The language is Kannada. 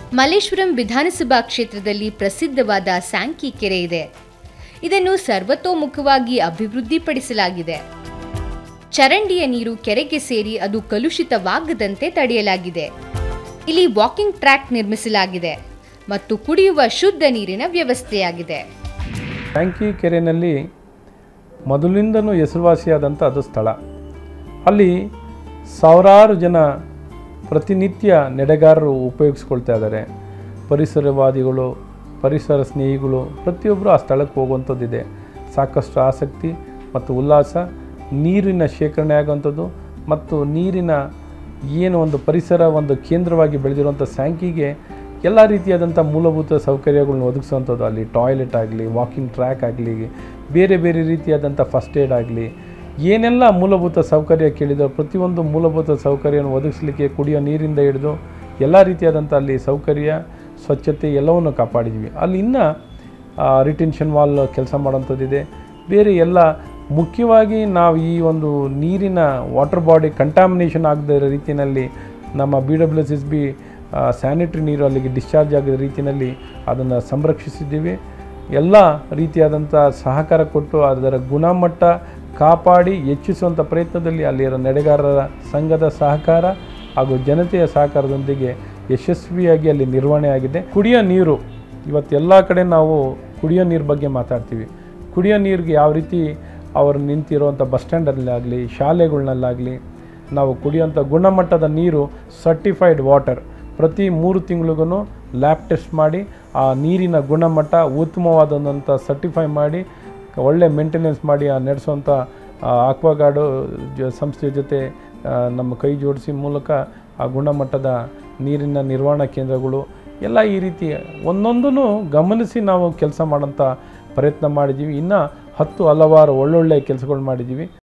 ಮಲ್ಲೇಶ್ವರಂ ವಿಧಾನಸಭಾ ಕ್ಷೇತ್ರದಲ್ಲಿ ಪ್ರಸಿದ್ಧವಾದ ಸ್ಯಾಂಕಿ ಕೆರೆ ಇದೆ ಇದನ್ನು ಸರ್ವತೋಮುಖವಾಗಿ ಅಭಿವೃದ್ಧಿಪಡಿಸಲಾಗಿದೆ ಚರಂಡಿಯ ನೀರು ಕೆರೆಗೆ ಸೇರಿ ಅದು ಕಲುಷಿತವಾಗದಂತೆ ತಡೆಯಲಾಗಿದೆ ಇಲ್ಲಿ ವಾಕಿಂಗ್ ಟ್ರ್ಯಾಕ್ ನಿರ್ಮಿಸಲಾಗಿದೆ ಮತ್ತು ಕುಡಿಯುವ ಶುದ್ಧ ನೀರಿನ ವ್ಯವಸ್ಥೆಯಾಗಿದೆ ಟ್ಯಾಂಕಿ ಕೆರೆಯಲ್ಲಿ ಮೊದಲಿಂದನೂ ಹೆಸರುವಾಸಿಯಾದಂಥ ಅದು ಸ್ಥಳ ಅಲ್ಲಿ ಸಾವಿರಾರು ಜನ ಪ್ರತಿನಿತ್ಯ ನೆಡೆಗಾರರು ಉಪಯೋಗಿಸ್ಕೊಳ್ತಾ ಇದ್ದಾರೆ ಪರಿಸರವಾದಿಗಳು ಪರಿಸರ ಸ್ನೇಹಿಗಳು ಪ್ರತಿಯೊಬ್ಬರು ಆ ಸ್ಥಳಕ್ಕೆ ಹೋಗುವಂಥದ್ದಿದೆ ಸಾಕಷ್ಟು ಆಸಕ್ತಿ ಮತ್ತು ಉಲ್ಲಾಸ ನೀರಿನ ಶೇಖರಣೆ ಆಗುವಂಥದ್ದು ಮತ್ತು ನೀರಿನ ಏನು ಒಂದು ಪರಿಸರ ಒಂದು ಕೇಂದ್ರವಾಗಿ ಬೆಳೆದಿರುವಂಥ ಸ್ಯಾಂಕಿಗೆ ಎಲ್ಲ ರೀತಿಯಾದಂಥ ಮೂಲಭೂತ ಸೌಕರ್ಯಗಳನ್ನ ಒದಗಿಸುವಂಥದ್ದು ಅಲ್ಲಿ ಟಾಯ್ಲೆಟ್ ಆಗಲಿ ವಾಕಿಂಗ್ ಟ್ರ್ಯಾಕ್ ಆಗಲಿ ಬೇರೆ ಬೇರೆ ರೀತಿಯಾದಂಥ ಫಸ್ಟ್ ಏಡ್ ಆಗಲಿ ಏನೆಲ್ಲ ಮೂಲಭೂತ ಸೌಕರ್ಯ ಕೇಳಿದೋ ಪ್ರತಿಯೊಂದು ಮೂಲಭೂತ ಸೌಕರ್ಯವನ್ನು ಒದಗಿಸಲಿಕ್ಕೆ ಕುಡಿಯೋ ನೀರಿಂದ ಹಿಡಿದು ಎಲ್ಲ ರೀತಿಯಾದಂಥ ಅಲ್ಲಿ ಸೌಕರ್ಯ ಸ್ವಚ್ಛತೆ ಎಲ್ಲವನ್ನು ಕಾಪಾಡಿದ್ವಿ ಅಲ್ಲಿ ಇನ್ನೂ ರಿಟೆನ್ಷನ್ ವಾಲ್ ಕೆಲಸ ಮಾಡೋಂಥದ್ದಿದೆ ಬೇರೆ ಎಲ್ಲ ಮುಖ್ಯವಾಗಿ ನಾವು ಈ ಒಂದು ನೀರಿನ ವಾಟರ್ ಬಾಡಿ ಕಂಟಾಮಿನೇಷನ್ ಆಗದ ರೀತಿಯಲ್ಲಿ ನಮ್ಮ B W S S B sanitary ನೀರು ಅಲ್ಲಿಗೆ ಡಿಸ್ಚಾರ್ಜ್ ಆಗದ ರೀತಿಯಲ್ಲಿ ಅದನ್ನು ಸಂರಕ್ಷಿಸಿದ್ದೀವಿ ಎಲ್ಲ ರೀತಿಯಾದಂಥ ಸಹಕಾರ ಕೊಟ್ಟು ಅದರ ಗುಣಮಟ್ಟ ಕಾಪಾಡಿ ಹೆಚ್ಚಿಸುವಂಥ ಪ್ರಯತ್ನದಲ್ಲಿ ಅಲ್ಲಿರೋ ನಡೆಗಾರರ ಸಂಘದ ಸಹಕಾರ ಹಾಗೂ ಜನತೆಯ ಸಹಕಾರದೊಂದಿಗೆ ಯಶಸ್ವಿಯಾಗಿ ಅಲ್ಲಿ ನಿರ್ವಹಣೆ ಆಗಿದೆ ಕುಡಿಯೋ ನೀರು ಇವತ್ತೆಲ್ಲ ಕಡೆ ನಾವು ಕುಡಿಯೋ ನೀರು ಬಗ್ಗೆ ಮಾತಾಡ್ತೀವಿ ಕುಡಿಯೋ ನೀರಿಗೆ ಯಾವ ರೀತಿ ಅವರು ನಿಂತಿರುವಂಥ ಬಸ್ ಸ್ಟ್ಯಾಂಡಲ್ಲಾಗಲಿ ಶಾಲೆಗಳನ್ನಲ್ಲಾಗಲಿ ನಾವು ಕುಡಿಯೋಂಥ ಗುಣಮಟ್ಟದ ನೀರು ಸರ್ಟಿಫೈಡ್ ವಾಟರ್ ಪ್ರತಿ ಮೂರು ತಿಂಗಳಿಗೂ ಲ್ಯಾಬ್ ಟೆಸ್ಟ್ ಮಾಡಿ ಆ ನೀರಿನ ಗುಣಮಟ್ಟ ಉತ್ತಮವಾದಂಥ ಸರ್ಟಿಫೈ ಮಾಡಿ ಒಳ್ಳೆ ಮೇಂಟೆನೆನ್ಸ್ ಮಾಡಿ ಆ ನಡೆಸುವಂಥ ಆಕ್ವಾಗಾರ್ಡು ಜ ಸಂಸ್ಥೆಯ ಜೊತೆ ಆ, ನಮ್ಮ ಕೈ ಜೋಡಿಸಿ ಮೂಲಕ ಆ ಗುಣಮಟ್ಟದ ನೀರಿನ ನಿರ್ವಹಣಾ ಕೇಂದ್ರಗಳು ಎಲ್ಲ ಈ ರೀತಿ ಒಂದೊಂದೂ ಗಮನಿಸಿ ನಾವು ಕೆಲಸ ಮಾಡೋಂಥ ಪ್ರಯತ್ನ ಮಾಡಿದ್ದೀವಿ ಇನ್ನು ಹತ್ತು ಹಲವಾರು ಒಳ್ಳೊಳ್ಳೆ ಕೆಲಸಗಳು ಮಾಡಿದ್ದೀವಿ